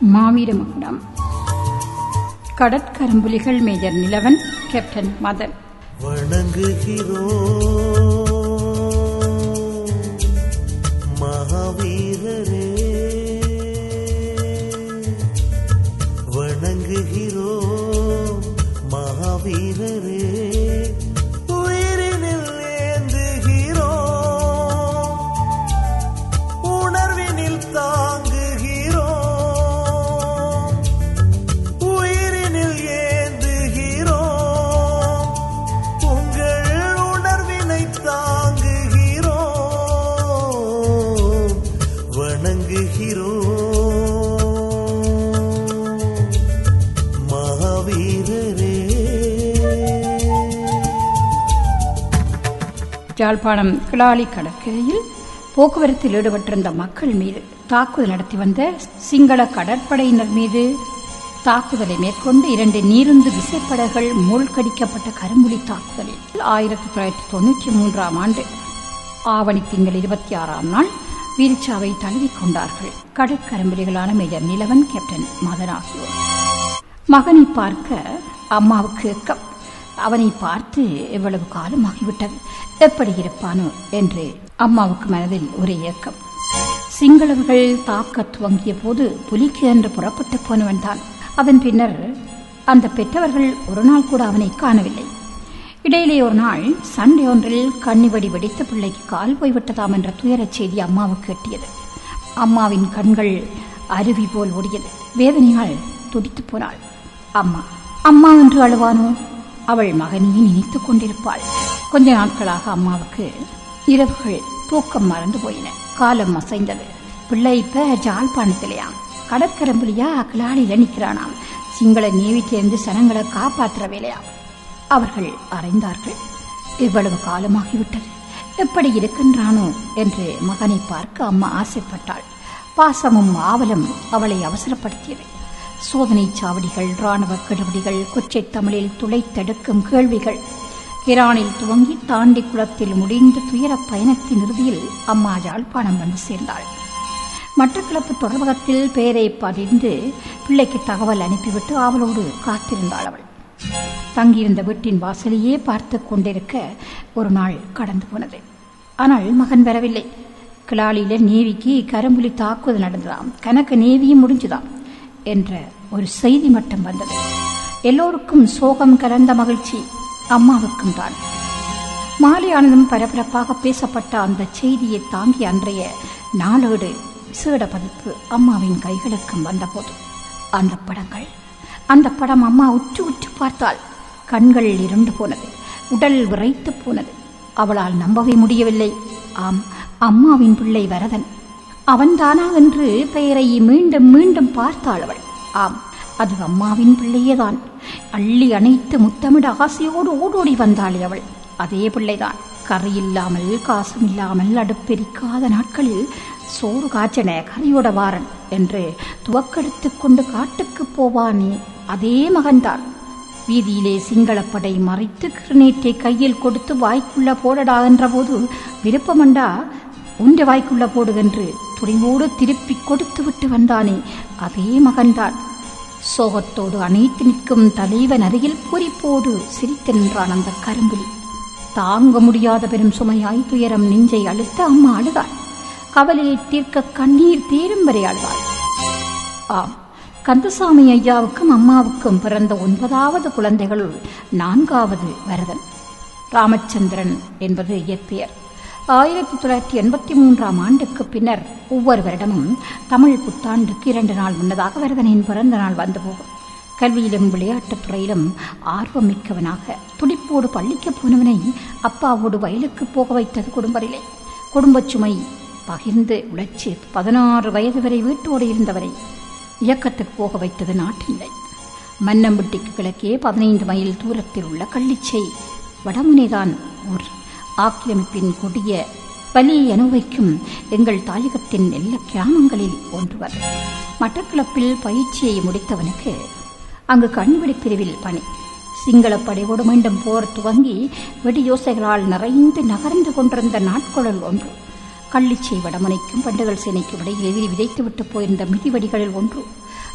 மாவீர மகுடம் கடற்கரும்புலிகள் மேஜர் நிலவன் கேப்டன் மதன் வணங்குகிறோம் மகாவீரரே வணங்குகிறோம் மகாவீரரே உயிரினில் ஏந்துகிறோம் உணர்வினில் தாங்குகிறோம் உயிரினில் ஏந்துகிறோம் உங்கள் உணர்வினை தாங்குகிறோம் வணங்குகிறோம் மகாவீரரே யாழ்ப்பாணம் கிளாலி கடற்கரையில் போக்குவரத்தில் ஈடுபட்டிருந்த மக்கள் மீது தாக்குதல் நடத்தி வந்த சிங்கள கடற்படையினர் மீது தாக்குதலை மேற்கொண்டு இரண்டு நீருந்து விசைப்படகுகள் மூழ்கடிக்கப்பட்ட கரும்புலி தாக்குதலில் ஆயிரத்தி தொள்ளாயிரத்தி தொன்னூற்றி மூன்றாம் ஆண்டு ஆவணி திங்கள் இருபத்தி ஆறாம் நாள் வீழ்ச்சாவை தழுவிக் கொண்டார்கள் கடற்கரும்புலிகளான மேஜர் நிலவன் கேப்டன் மதன் ஆகியோர் மகனை பார்க்க அம்மாவுக்கு ஏக்கம் அவனை பார்த்து எவ்வளவு காலமாகிவிட்டது எப்படி இருப்பானோ என்று அம்மாவுக்கு மனதில் ஒரு ஏக்கம் சிங்களவர்கள் தாக்க துவங்கிய போது புலிக்கு என்று புறப்பட்டு போனவன் தான் அதன் பின்னர் அந்த பெற்றவர்கள் ஒரு நாள் கூட அவனை காணவில்லை இடையிலே ஒரு நாள் சண்டை ஒன்றில் கண்ணிவடி வெடித்த பிள்ளைக்கு கால் போய்விட்டதாம் என்ற துயரச் செய்தி அம்மாவுக்கு எட்டியது அம்மாவின் கண்கள் அருவி போல் ஓடியது வேதனையால் துடித்துப் போனாள் அம்மா அம்மா என்று அழுவானோ அவள் மகனையே நினைத்துக் கொண்டிருப்பாள் கொஞ்ச நாட்களாக அம்மாவுக்கு இரவுகள் தூக்கம் மறந்து போயின காலம் அசைந்தது பிள்ளை இப்ப ஜாழ்ப்பாணத்திலேயாம் கடற்கரம்புலியா கிளாடியில நிக்கிறானாம் சிங்கள நேவிட்டிலிருந்து சனங்களை காப்பாற்றுற வேலையாம் அவர்கள் அறைந்தார்கள் இவ்வளவு காலமாகிவிட்டது எப்படி இருக்கின்றானோ என்று மகனை பார்க்க அம்மா ஆசைப்பட்டாள் பாசமும் ஆவலும் அவளை அவசரப்படுத்தியது சோதனை சாவடிகள் ராணுவ கெடுபிடிகள் கொச்சைத் தமிழில் துளைத்தெடுக்கும் கேள்விகள் கிரானில் துவங்கி தாண்டி குளத்தில் முடிந்த துயரப் பயணத்தின் இறுதியில் அம்மா யாழ்ப்பாணம் வந்து சேர்ந்தாள் மட்டக்களப்பு தொடர்பகத்தில் பெயரை பதிந்து பிள்ளைக்கு தகவல் அனுப்பிவிட்டு அவளோடு காத்திருந்தாள் அவள் தங்கியிருந்த வீட்டின் வாசலையே பார்த்து கொண்டிருக்க ஒரு நாள் கடந்து போனது ஆனால் மகன் வரவில்லை கிளாலியில நேவிக்கு கரும்புலி தாக்குதல் நடந்ததாம் கணக்கு நேவியும் முடிஞ்சுதாம் என்ற ஒரு செய்தி மட்டும் வந்தது எல்லோருக்கும் சோகம் கலந்த மகிழ்ச்சி அம்மாவுக்கும் தான் மாலையானதும் பரபரப்பாக பேசப்பட்ட அந்த செய்தியை தாங்கி அன்றைய நாளேடு விசேட பதிப்பு அம்மாவின் கைகளுக்கும் வந்தபோது அந்த படங்கள் அந்த படம் அம்மா உற்று உற்று பார்த்தாள் கண்கள் இருண்டு போனது உடல் விரைத்து போனது அவளால் நம்பவே முடியவில்லை ஆம் அம்மாவின் பிள்ளை வரதன் அவன்தானா என்று பெயரை மீண்டும் மீண்டும் பார்த்தாள் அவள் ஆம் அது அம்மாவின் பிள்ளையேதான் அள்ளி அணைத்து முத்தமிட ஆசையோடு ஓடோடி வந்தாள் அவள் அதே பிள்ளைதான் கறி இல்லாமல் காசும் இல்லாமல் அடுப்பெரிக்காத நாட்களில் சோறு காய்ச்சன கறியோட வாரன் என்று துவக்கெடுத்துக் கொண்டு காட்டுக்கு போவானே அதே மகன்தான் வீதியிலே சிங்களப்படை மறைத்து கிரனேட்டை கையில் கொடுத்து வாய்க்குள்ள போடடா என்றபோது விருப்பமண்டா உண்ட வாய்க்குள்ள போடுகென்று துணிவோடு திருப்பி கொடுத்து விட்டு வந்தானே அதே மகன்தான் சோகத்தோடு அணைத்து நிற்கும் தலைவன் அருகில் பூரிப்போடு சிரித்து நின்றான் அந்த கரும்புலி தாங்க முடியாத பெரும் சுமையாய் துயரம் நெஞ்சை அழுத்த அம்மா அழுதாள் கவலையை தீர்க்க கண்ணீர் தீரும் வரை அழுதாள் ஆம் கந்தசாமி ஐயாவுக்கும் அம்மாவுக்கும் பிறந்த ஒன்பதாவது குழந்தைகளுள் நான்காவது வரதன் ராமச்சந்திரன் என்பது இயற்பெயர் ஆயிரத்தி தொள்ளாயிரத்தி எண்பத்தி மூன்றாம் ஆண்டுக்கு பின்னர் ஒவ்வொரு வருடமும் தமிழ் புத்தாண்டுக்கு இரண்டு நாள் முன்னதாக வரதனின் பிறந்த நாள் வந்து போகும் கல்வியிலும் விளையாட்டுத் துறையிலும் ஆர்வம் மிக்கவனாக துடிப்போடு பள்ளிக்கு போனவனை அப்பாவோடு வயலுக்கு போக வைத்தது குடும்பரிலே குடும்பச் சுமை பகிர்ந்து உழைச்சி பதினாறு வயது வரை வீட்டோடு இருந்தவரை இயக்கத்துக்கு போக வைத்தது நாட்டில்லை மன்னம்பட்டிக்கு கிழக்கே பதினைந்து மைல் தூரத்தில் உள்ள கள்ளிச்சை வடமுனைதான் ஊர் ஆக்கிரமிப்பின் கொடிய வலியை அனுபவிக்கும் எங்கள் தாயகத்தின் எல்லா கிராமங்களில் ஒன்றுவர் மட்டக்களப்பில் பயிற்சியை முடித்தவனுக்கு அங்கு கண்வெடி பிரிவில் பணி சிங்கள படையோடு மீண்டும் போர் துவங்கி வெடியோசைகளால் நிறைந்து நகர்ந்து கொண்டிருந்த நாட்களுள் ஒன்று கள்ளிச்சை வடமுனைக்கும் பண்டுகள் சேனைக்கும் இடையில் எதிரி விதைத்துவிட்டு போயிருந்த மிதிவடிகளில் ஒன்று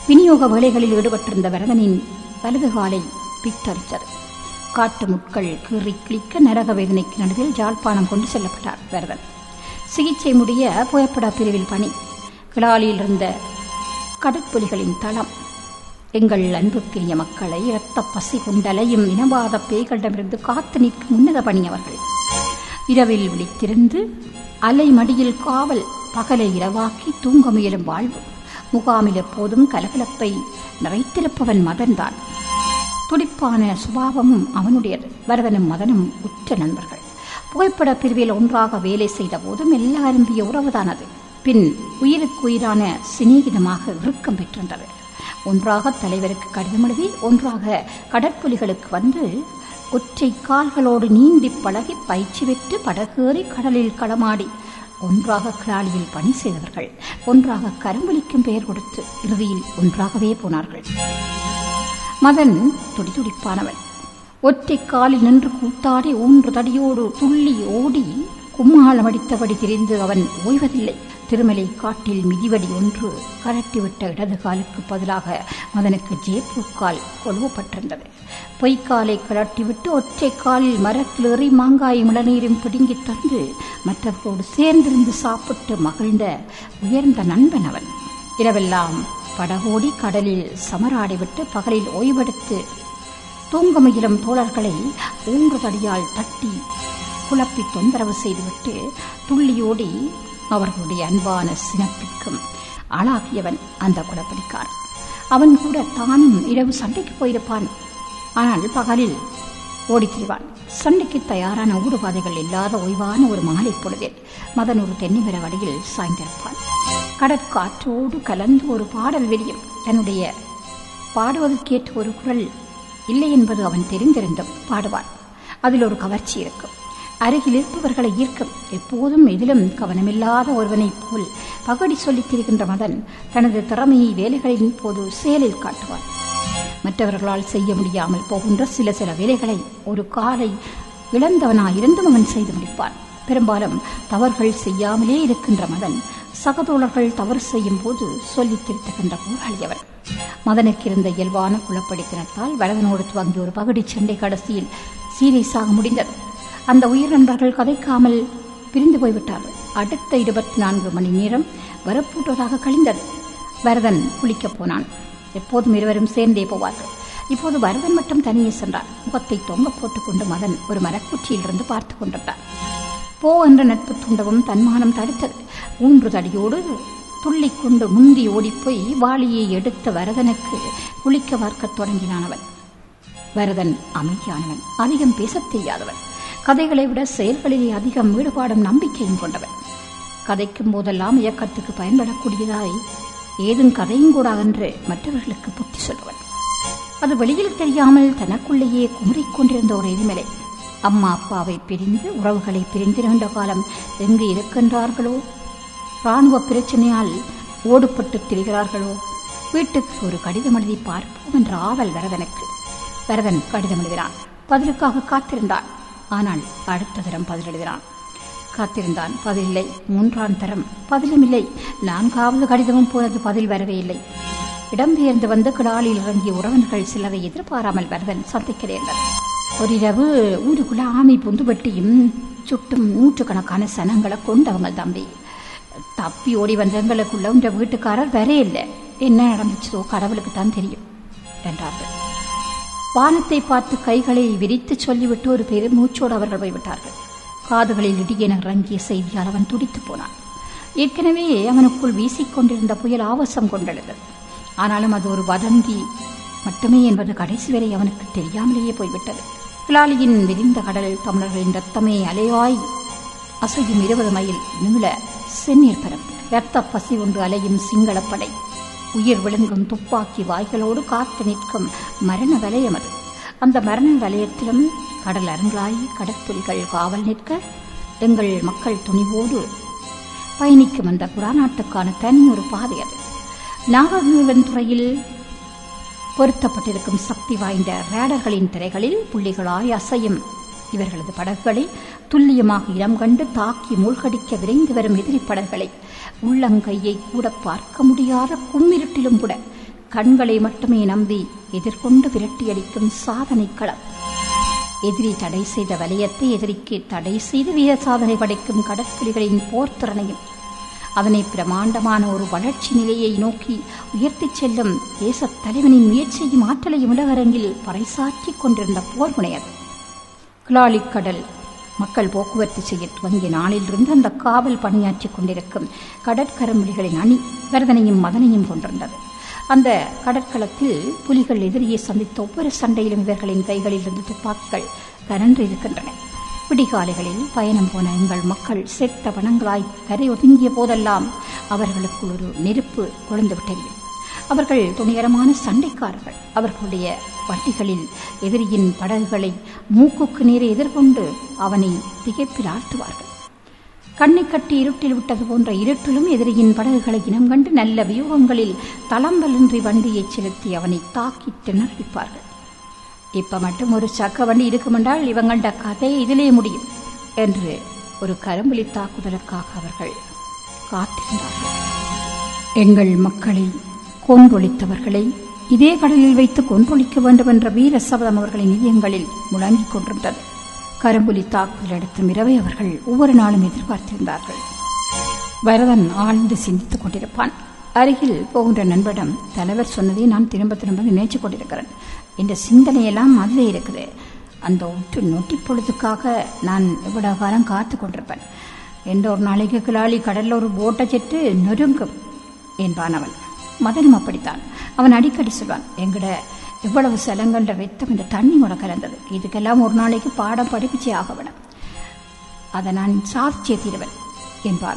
விநியோக வேலைகளில் ஈடுபட்டிருந்த வரதனின் வலது காலை பித்தரித்தது காட்டு முட்கள் கீறி கிளிக்க நரக வேதனைக்கு நடுவில் ஜாழ்ப்பாணம் கொண்டு செல்லப்பட்டார் வரதன் சிகிச்சை முடிய புகைப்பட பிரிவில் பணி கிளாலியில் இருந்த கடற்புலிகளின் தளம் எங்கள் அன்புக்கிரிய மக்களை இரத்த பசி கொண்டலையும் இனவாத பேய்களிடமிருந்து காத்து நிற்கும் உன்னத பணி அவர்கள் இரவில் விழித்திருந்து அலை மடியில் காவல் பகலை இரவாக்கி தூங்க முயலும் வாழ்வு முகாமில் எப்போதும் கலகலப்பை நிறைத்திருப்பவன் மதன்தான் துடிப்பான சுபாவமும் அவனுடையது வரதனும் மதனும் உற்ற நண்பர்கள் புகைப்பட பிரிவில் ஒன்றாக வேலை செய்த போதும் எல்லா அரும்பிய உறவுதான் அது பின் உயிருக்கு உயிரான சிநேகிதமாக இறுக்கம் பெற்றிருந்தது ஒன்றாக தலைவருக்கு கடிதம் எழுதி ஒன்றாக கடற்புலிகளுக்கு வந்து ஒற்றை கால்களோடு நீந்தி பழகி பயிற்சி பெற்று படகேறி கடலில் களமாடி ஒன்றாக கிளாலியில் பணி செய்தவர்கள் ஒன்றாக கரும்புலிக்கும் பெயர் கொடுத்து இறுதியில் ஒன்றாகவே போனார்கள் மதன் துடிதுடிப்பானவன் ஒற்றை காலில் நின்று கூத்தாடி ஊன்று தடியோடு துள்ளி ஓடி கும்மாளம் அடித்தபடி திரிந்து அவன் ஓய்வதில்லை திருமலை காட்டில் மிதிவடி ஒன்று கரட்டிவிட்ட இடது காலுக்கு பதிலாக மதனுக்கு ஜேப்பூக்கால் கொழுவப்பட்டிருந்தது பொய்க்காலை கலட்டிவிட்டு ஒற்றை காலில் மரத்தில் எறி மாங்காயும் இளநீரும் பிடுங்கி தந்து மற்றவர்களோடு சேர்ந்திருந்து சாப்பிட்டு மகிழ்ந்த உயர்ந்த நண்பன் அவன் இரவெல்லாம் படகோடி கடலில் சமராடிவிட்டு பகலில் ஓய்வெடுத்து தூங்க முயலும் தோழர்களை ஊன்று தடியால் தட்டி குழப்பி தொந்தரவு செய்துவிட்டு துள்ளியோடி அவர்களுடைய அன்பான சினப்பிற்கும் ஆளாகியவன் அந்த குடப்பிடிக்காரன் அவன் கூட தானும் இரவு சண்டைக்கு போயிருப்பான் ஆனால் பகலில் ஓடித் திரிவான் சண்டைக்கு தயாரான ஊடுபாதைகள் இல்லாத ஓய்வான ஒரு மாலை பொழுதில் மதன் ஒரு தென்னிமர வடியில் சாய்ந்திருப்பான் கடற்காற்றோடு கலந்து ஒரு பாடல் வெளியும் தன்னுடைய பாடுவதற்கேற்ற ஒரு குரல் இல்லை என்பது அவன் தெரிந்திருந்தும் பாடுவான் அதில் ஒரு கவர்ச்சி இருக்கும் அருகில் இருப்பவர்களை ஈர்க்கும் எப்போதும் எதிலும் கவனமில்லாத ஒருவனைப் போல் பகடி சொல்லித் திரிகின்ற மதன் தனது திறமையை வேலைகளின் போது செயலில் காட்டுவான் மற்றவர்களால் செய்ய முடியாமல் போகின்ற சில சில வேலைகளை ஒரு காலை இழந்தவனாயிருந்தும் அவன் செய்து முடிப்பான் பெரும்பாலும் தவறுகள் செய்யாமலே இருக்கின்ற மதன் சகதோழர்கள் தவறு செய்யும் போது சொல்லித் திருத்துகின்ற போராளியவன் மதனுக்கு இருந்த இயல்பான குழப்படித்தனத்தால் வலவனோடு துவங்கிய ஒரு பகுடி சண்டை கடைசியில் சீரியஸாக முடிந்தது அந்த உயிர் நண்பர்கள் கதைக்காமல் பிரிந்து போய்விட்டார்கள் அடுத்த இருபத்தி நான்கு மணி நேரம் வரப்பூட்டுவதாக கழிந்தது வரதன் குளிக்கப் போனான் எப்போதும் இருவரும் சேர்ந்தே போவார்கள் இப்போது வரதன் மட்டும் தனியே சென்றான் முகத்தை தொங்க போட்டுக்கொண்டு மதன் ஒரு மரக்குச்சியிலிருந்து பார்த்து கொண்டிருந்தான் போ என்ற நட்பு துண்டவும் தன்மானம் தடுத்தது ஊன்று தடியோடு துள்ளிக்கொண்டு முந்தி ஓடிப்போய் வாளியை எடுத்த வரதனுக்கு குளிக்க வார்க்கத் தொடங்கினான் அவன் வரதன் அமைதியானவன் அதிகம் பேசத் தெரியாதவன் கதைகளை விட செயல்களிலே அதிகம் ஈடுபாடும் நம்பிக்கையும் கொண்டவன் கதைக்கும் போதெல்லாம் இயக்கத்துக்கு பயன்படக்கூடியதாய் ஏதும் கதையும் கூட என்று மற்றவர்களுக்கு புத்தி சொல்பவன் அது வெளியில் தெரியாமல் தனக்குள்ளேயே குமரிக் கொண்டிருந்த ஒரு எரிமலை அம்மா அப்பாவை பிரிந்து உறவுகளை பிரிந்து நீண்ட காலம் எங்கு இருக்கின்றார்களோ ராணுவ பிரச்சனையால் ஓடுபட்டு திரிகிறார்களோ வீட்டுக்கு ஒரு கடிதம் எழுதி பார்ப்போம் என்ற ஆவல் வரதனுக்கு வரதன் கடிதம் எழுதினான் பதிலுக்காக காத்திருந்தான் ஆனால் அடுத்த தரம் பதில் எழுதினான் காத்திருந்தான் பதிலில்லை மூன்றாம் தரம் பதிலும் இல்லை நான்காவது கடிதமும் போனது பதில் வரவே இல்லை இடம்பெயர்ந்து வந்து கிடாலில் இறங்கிய உறவினர்கள் சிலரை எதிர்பாராமல் வரதன் சந்திக்க நேர்ந்தது ஒரிரவு ஊருக்குள்ள ஆமை புந்து வெட்டியும் சுட்டும் நூற்றுக்கணக்கான சனங்களை கொண்டவங்க தம்பி தப்பி ஓடி வந்த எங்களுக்குள்ள உன்ற வீட்டுக்காரர் வரே இல்லை என்ன நடந்துச்சோ கடவுளுக்கு தான் தெரியும் என்றார்கள் வானத்தை பார்த்து கைகளை விரித்து சொல்லிவிட்டு ஒரு பெரும் மூச்சோடு அவர்கள் போய்விட்டார்கள் காதுகளில் இடியென இறங்கிய செய்தியால் அவன் துடித்து போனான் ஏற்கனவே அவனுக்குள் வீசிக்கொண்டிருந்த புயல் ஆவசம் கொண்டெழுந்தது ஆனாலும் அது ஒரு வதந்தி மட்டுமே என்பது கடைசி வரை அவனுக்கு தெரியாமலேயே போய்விட்டது கிளாலியின் விரிந்த கடல் தமிழர்களின் ரத்தமே அலையாய் அசையும் இருபது மைல் நீள செந்நீர் பரப்பு இரத்த பசி ஒன்று அலையும் சிங்களப்படை உயிர் விழுங்கும் துப்பாக்கி வாய்களோடு காத்து நிற்கும் மரண வலயம் அது அந்த மரண வலயத்திலும் கடல் அருங்களாய் கடற்புலிகள் காவல் நிற்க எங்கள் மக்கள் துணிவோடு பயணிக்கும் அந்த புறாநாட்டுக்கான தனி ஒரு பாதை அது நாகவீவன் துறையில் பொருத்தப்பட்டிருக்கும் சக்தி வாய்ந்த ரேடர்களின் திரைகளில் புள்ளிகளாய் அசையும் இவர்களது படகுகளை துல்லியமாக இடம் கண்டு தாக்கி மூழ்கடிக்க விரைந்து வரும் எதிரி படகுகளை உள்ளங்கையை கூட பார்க்க முடியாத கும்மிருட்டிலும் கூட கண்களை மட்டுமே நம்பி எதிர்கொண்டு விரட்டியடிக்கும் சாதனை களம் எதிரி தடை செய்த வலயத்தை எதிரிக்கு தடை செய்து வீர சாதனை படைக்கும் கடற்புலிகளின் போர்த்திறனையும் அதனை பிரமாண்டமான ஒரு வளர்ச்சி நிலையை நோக்கி உயர்த்திச் செல்லும் தேசத் தலைவனின் முயற்சியும் ஆற்றலையும் உலகரங்கில் பறைசாற்றிக் கொண்டிருந்த போர் முனையது கிளாலிக்கடல் மக்கள் போக்குவரத்து செய்ய துவங்கிய நாளிலிருந்து அந்த காவல் பணியாற்றிக் கொண்டிருக்கும் கடற்கரம்புலிகளின் அணி வரதனையும் மதனையும் கொண்டிருந்தது அந்த கடற்களத்தில் புலிகள் எதிரியை சந்தித்த ஒவ்வொரு சண்டையிலும் இவர்களின் கைகளில் இருந்து துப்பாக்கிகள் கரன்று இருக்கின்றன விடிகாலைகளில் பயணம் போன எங்கள் மக்கள் செத்த பணங்களாய் கரை ஒதுங்கிய போதெல்லாம் அவர்களுக்கு ஒரு நெருப்பு கொழுந்து விட்டறியும் அவர்கள் துணிகரமான சண்டைக்காரர்கள் அவர்களுடைய வட்டிகளில் எதிரியின் படகுகளை மூக்குக்கு நேரே எதிர்கொண்டு அவனை திகைப்பில் ஆழ்த்துவார்கள் கண்ணை கட்டி இருட்டில் விட்டது போன்ற இருட்டிலும் எதிரியின் படகுகளை இனம் கண்டு நல்ல வியூகங்களில் தளம்பலின்றி வண்டியை செலுத்தி அவனை தாக்கி திணறிப்பார்கள் இப்ப மட்டும் ஒரு சக்க வண்டி இருக்குமென்றால் இவங்கள்ட கதை இதிலே முடியும் என்று ஒரு கரும்புலி தாக்குதலுக்காக அவர்கள் காத்திருந்தார்கள் எங்கள் மக்களை கொன்றொழித்தவர்களை இதே கடலில் வைத்து கொன்றொழிக்க வேண்டும் என்ற வீர சபதம் அவர்களின் இதயங்களில் முழங்கிக் கொண்டிருந்தது கரும்புலி தாக்குதல் எடுத்தும் இரவை அவர்கள் ஒவ்வொரு நாளும் எதிர்பார்த்திருந்தார்கள் வரதன் ஆழ்ந்து சிந்தித்துக் கொண்டிருப்பான் அருகில் போகின்ற நண்பரிடம் தலைவர் சொன்னதை நான் திரும்ப திரும்ப நினைச்சுக் கொண்டிருக்கிறேன் இந்த சிந்தனையெல்லாம் அதிலே இருக்குது அந்த ஒட்டு நொட்டி பொழுதுக்காக நான் இவ்வளவு காலம் காத்து கொண்டிருப்பேன் எந்த ஒரு நாளைக்கு கிளாளி கடல்ல ஒரு போட்டை செட்டு நொறுங்கும் என்பான் அவன் மதனும் அப்படித்தான் அவன் அடிக்கடி சொல்வான் எங்கட இவ்வளவு செலங்கன்ற வெத்தம் இந்த தண்ணி கூட கலந்தது இதுக்கெல்லாம் ஒரு நாளைக்கு பாடம் படிப்பிச்சே ஆக வேணும் அதை நான் சாதிச்சே தீருவன் என்பான்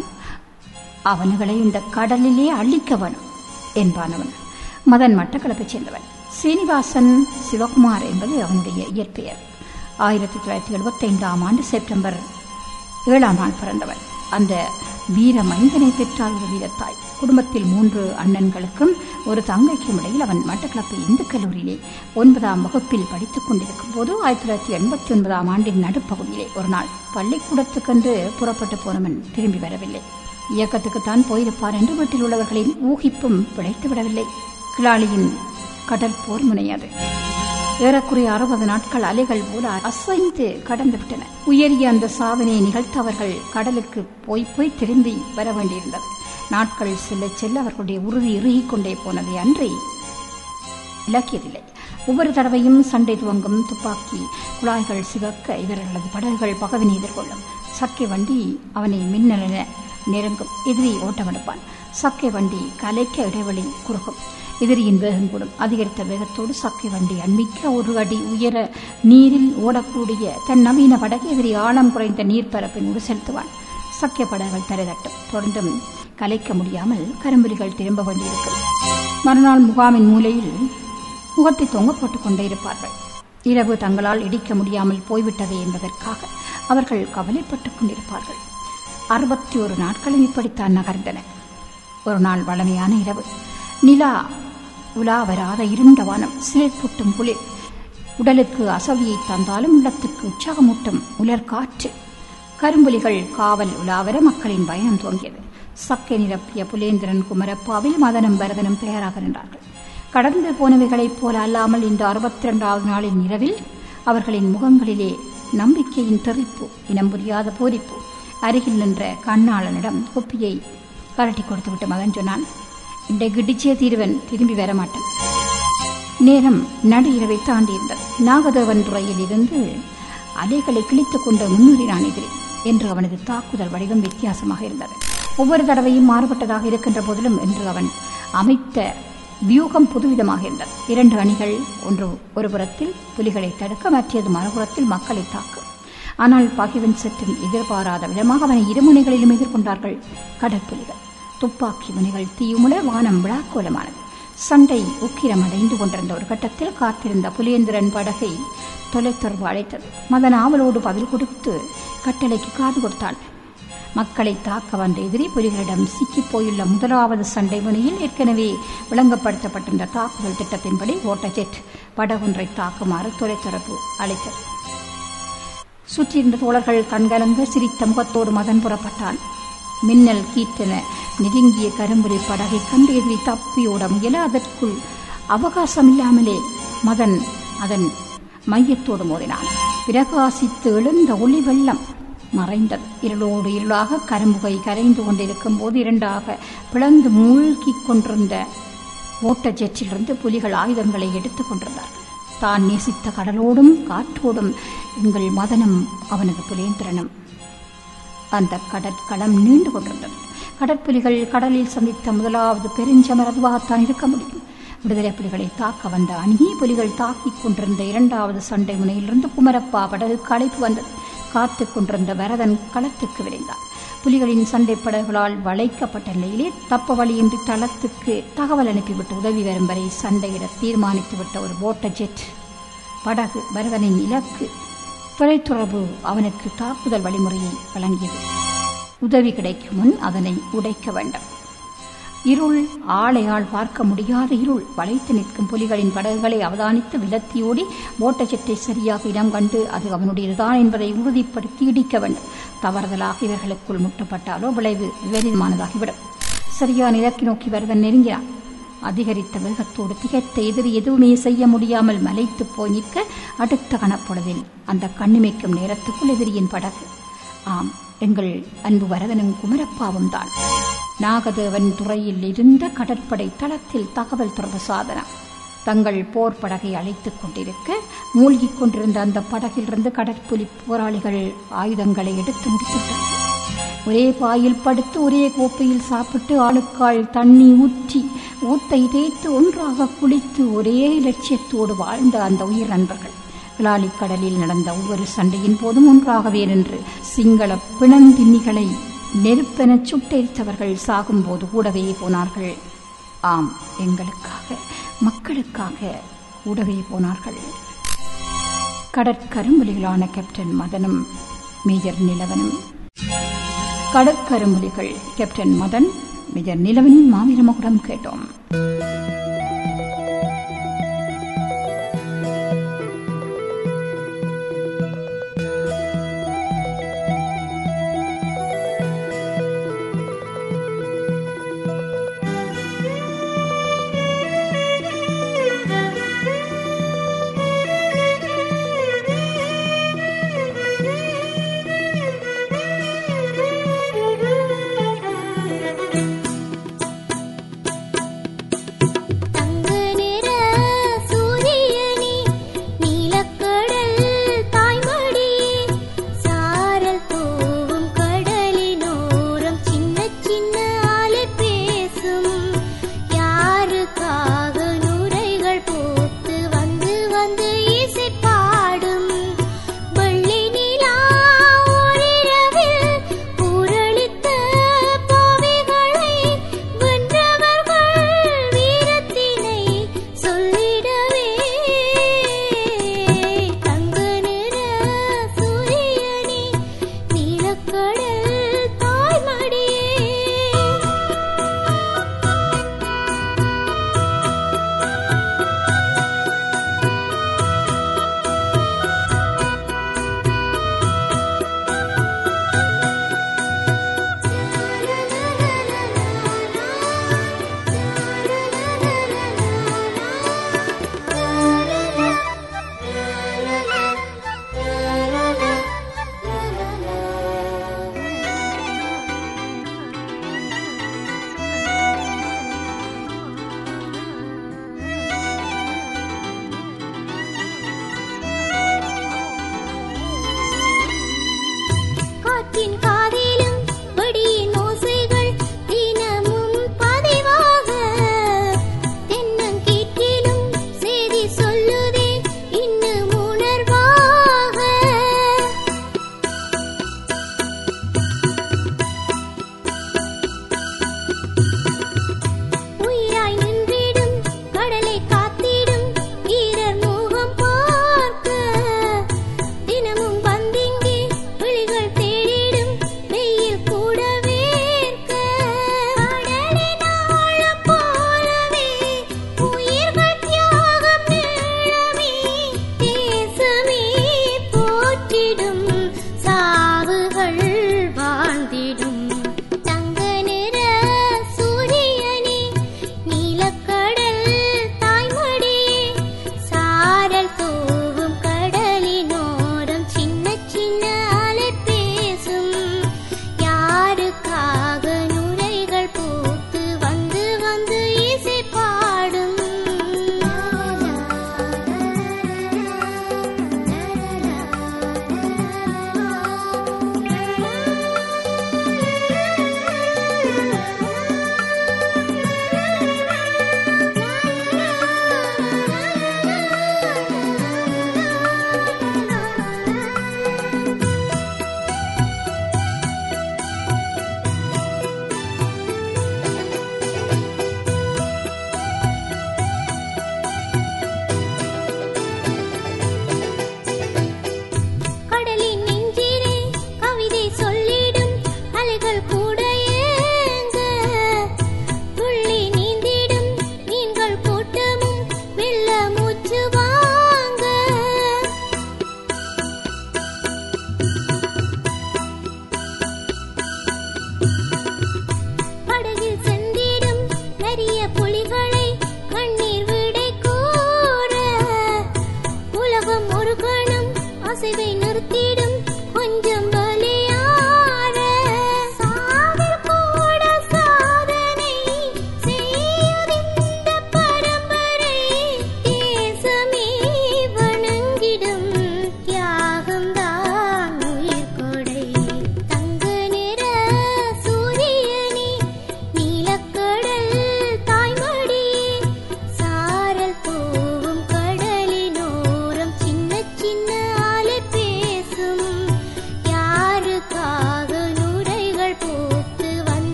அவனுகளை இந்த கடலிலே அழிக்க வேணும் என்பான் அவன் மதன் மட்டக்களப்பைச் சேர்ந்தவன் சீனிவாசன் சிவகுமார் என்பது அவனுடைய இயற்பெயர் ஆயிரத்தி தொள்ளாயிரத்தி எழுபத்தைந்தாம் ஆண்டு செப்டம்பர் ஏழாம் நாள் பிறந்தவன் அந்த வீர மைந்தனை பெற்றால் ஒரு வீரத்தாய் குடும்பத்தில் மூன்று அண்ணன்களுக்கும் ஒரு தங்கைக்கும் இடையில் அவன் மட்டக்களப்பு இந்து கல்லூரியிலே ஒன்பதாம் வகுப்பில் படித்துக் கொண்டிருக்கும் போது ஆயிரத்தி தொள்ளாயிரத்தி எண்பத்தி ஒன்பதாம் ஆண்டின் நடுப்பகுதியிலே ஒரு நாள் பள்ளிக்கூடத்துக்கென்று புறப்பட்டு போனவன் திரும்பி வரவில்லை இயக்கத்துக்குத்தான் போயிருப்பார் என்று வீட்டில் உள்ளவர்களின் ஊகிப்பும் பிழைத்து விடவில்லை கிளாலியின் கடல் போர் முனையாது ஏறக்குறைய அறுபது நாட்கள் அலைகள் போல அசைந்து கடந்து விட்டன உயரிய அந்த சாதனையை நிகழ்த்த அவர்கள் கடலுக்கு போய் போய் திரும்பி வர வேண்டியிருந்தது நாட்கள் செல்ல செல்ல அவர்களுடைய உறுதி இறுகிக் கொண்டே போனதை அன்றி இலக்கியதில்லை ஒவ்வொரு தடவையும் சண்டை துவங்கும் துப்பாக்கி குழாய்கள் சிவக்க இவர்களது படகுகள் பகவினை எதிர்கொள்ளும் சக்கை வண்டி அவனை மின்னலென நெருங்கும் எதிரி ஓட்டமெடுப்பான் சக்கை வண்டி கலைக்க இடைவெளி குறுகும் எதிரியின் வேகம் கூடும் அதிகரித்த வேகத்தோடு சக்கை வண்டி அண்மிக்க ஒரு அடி உயர நீரில் ஓடக்கூடிய தன் நவீன படகை எதிரி ஆழம் குறைந்த நீர்ப்பரப்பின் உடு செலுத்துவான் சக்கிய படகுகள் தரைதட்டும் தொடர்ந்தும் கலைக்க முடியாமல் கரும்புலிகள் திரும்ப வேண்டியிருக்கும் மறுநாள் முகாமின் மூலையில் முகத்தை தொங்க போட்டுக் கொண்டே இருப்பார்கள் இரவு தங்களால் இடிக்க முடியாமல் போய்விட்டதே என்பதற்காக அவர்கள் கவலைப்பட்டுக் கொண்டிருப்பார்கள் அறுபத்தி ஒரு நாட்களும் இப்படித்தான் நகர்ந்தன ஒரு நாள் வளமையான இரவு நிலா உலா வராத இருண்ட வானம் சிலிர்ப்பூட்டும் குளிர் உடலுக்கு அசதியை தந்தாலும் உள்ளத்துக்கு உற்சாகமூட்டும் உலர் காற்று கரும்புலிகள் காவல் உலாவர மக்களின் பயணம் துவங்கியது சக்கை நிரப்பிய புலேந்திரன் குமரப்பாவில் மதனம் பரதனும் தயாராக நின்றார்கள் கடந்து போனவைகளைப் போல அல்லாமல் இந்த அறுபத்தி இரண்டாவது நாளின் இரவில் அவர்களின் முகங்களிலே நம்பிக்கையின் தெறிப்பு இனம் புரியாத பூரிப்பு அருகில் நின்ற கண்ணாளனிடம் குப்பியை கரட்டி கொடுத்துவிட்டு மகன் சொன்னான் இன்றைக்கு இடிச்சே தீருவன் திரும்பி வர மாட்டேன் நேரம் நடு இரவை தாண்டியிருந்தது நாகதேவன் துறையில் இருந்து அலைகளை கிழித்துக் கொண்டு முன்னேறினான் எதிரி என்று அவனது தாக்குதல் வடிவம் வித்தியாசமாக இருந்தது ஒவ்வொரு தடவையும் மாறுபட்டதாக இருக்கின்ற போதிலும் என்று அவன் அமைத்த வியூகம் புதுவிதமாக இருந்தது இரண்டு அணிகள் ஒன்று ஒரு புறத்தில் புலிகளை தடுக்க மற்றது மறுபுறத்தில் மக்களை தாக்கும் ஆனால் பகைவன் சற்றும் எதிர்பாராத விதமாக அவனை இருமுனைகளிலும் எதிர்கொண்டார்கள் கடற்புலிகள் துப்பாக்கி முனைகள் தீயுமுட வானம் விழாக்கோலமானது சண்டை உக்கிரம் அடைந்து கொண்டிருந்த ஒரு கட்டத்தில் காத்திருந்த புலியேந்திரன் படகை தொலைத்தொடர்பு அழைத்தது மதன் ஆவலோடு பதில் கொடுத்து கட்டளைக்கு காது கொடுத்தான் மக்களை தாக்க வந்த எதிரி புலிகளிடம் சிக்கிப் போயுள்ள முதலாவது சண்டை முனையில் ஏற்கனவே விளங்கப்படுத்தப்பட்டிருந்த தாக்குதல் திட்டத்தின்படி ஓட்டஜெட் படகொன்றை தாக்குமாறு தொலைத்தொடர்பு அழைத்தது சுற்றியிருந்த தோழர்கள் கண்கலங்க சிரித்த முகத்தோடு மதன் புறப்பட்டான் மின்னல் கீற்றென நெருங்கிய கரும்புரி படகை கண்டு எதிரி தப்பியோட முயல அதற்குள் அவகாசம் இல்லாமலே மதன் அதன் மையத்தோடு மோதினான் பிரகாசித்து எழுந்த ஒளி வெள்ளம் மறைந்தது இருளோடு இருளாக கரும்புகை கரைந்து கொண்டிருக்கும் போது இரண்டாக பிளந்து மூழ்கிக் கொண்டிருந்த ஓட்ட ஜெற்றிலிருந்து புலிகள் ஆயுதங்களை எடுத்துக் கொண்டிருந்தார்கள் தான் நேசித்த கடலோடும் காற்றோடும் எங்கள் மதனும் அவனது புலேந்திரனும் அந்த கடற்களம் நீண்டு கொண்டிருந்தது கடற்புலிகள் கடலில் சந்தித்த முதலாவது பெருஞ்சமர் அதுவாகத்தான் இருக்க முடியும் விடுதலை புலிகளை தாக்க வந்த அணியே புலிகள் தாக்கிக் கொண்டிருந்த இரண்டாவது சண்டை முனையிலிருந்து குமரப்பா படகுக்கு அழைப்பு வந்தது காத்துக் கொண்டிருந்த வரதன் களத்துக்கு விரைந்தார் புலிகளின் சண்டை படகுகளால் வளைக்கப்பட்ட நிலையிலே தப்ப வழியின்றி தளத்துக்கு தகவல் அனுப்பிவிட்டு உதவி வரும் வரை சண்டையிட தீர்மானித்துவிட்ட ஒரு போட்ட ஜெட் படகு பரதனின் இலக்கு தொலைத்தொடர்பு அவனுக்கு தாக்குதல் வழிமுறையை வழங்கியது உதவி கிடைக்கும் முன் அதனை உடைக்க வேண்டும் இருள் ஆளையால் பார்க்க முடியாத இருள் வளைத்து நிற்கும் புலிகளின் படகுகளை அவதானித்து விலத்தியோடி ஓட்டச்சட்டை சரியாக இடம் கண்டு அது அவனுடையதுதான் என்பதை உறுதிப்படுத்தி இடிக்க வேண்டும் தவறுதலாக இவர்களுக்குள் முட்டப்பட்டாலோ விளைவு விபரீதமானதாகிவிடும் சரியான இலக்கை நோக்கி வருவன் நெருங்கினான் அதிகரித்த வேகத்தோடு திகைத்த எதிரி எதுவுமே செய்ய முடியாமல் மலைத்து போய் நிற்க அடுத்த கணப்பொழுதில் அந்த கண்ணிமைக்கும் நேரத்துக்குள் எதிரியின் படகு ஆம் எங்கள் அன்பு வரதனும் குமரப்பாவும் தான் நாகதேவன் துறையில் இருந்த கடற்படை தளத்தில் தகவல் தொடர்பு சாதனம் தங்கள் போர் படகை அழைத்துக் கொண்டிருக்க மூழ்கிக் கொண்டிருந்த அந்த படகிலிருந்து கடற்புலி போராளிகள் ஆயுதங்களை எடுத்து முடித்துவிட்டார்கள் ஒரே பாயில் படுத்து ஒரே கோப்பையில் சாப்பிட்டு ஆளுக்காள் தண்ணி ஊற்றி ஊத்தை தேய்த்து ஒன்றாக குளித்து ஒரே லட்சியத்தோடு வாழ்ந்த அந்த உயிர் நண்பர்கள் கிளாலிக் கடலில் நடந்த ஒவ்வொரு சண்டையின் போதும் ஒன்றாகவே நின்று சிங்கள பிணந்தின்னிகளை நெருப்பெனச் சுட்டெரித்தவர்கள் சாகும்போது கூடவே போனார்கள் ஆம் எங்களுக்காக மக்களுக்காக கூடவே போனார்கள் கடற்கரும்புலிகளான கேப்டன் மதனும் மேஜர் நிலவனும் கடற்கரும்புலிகள் கேப்டன் மதன் மேஜர் நிலவனின் மாவீர மகுடம் கேட்டோம்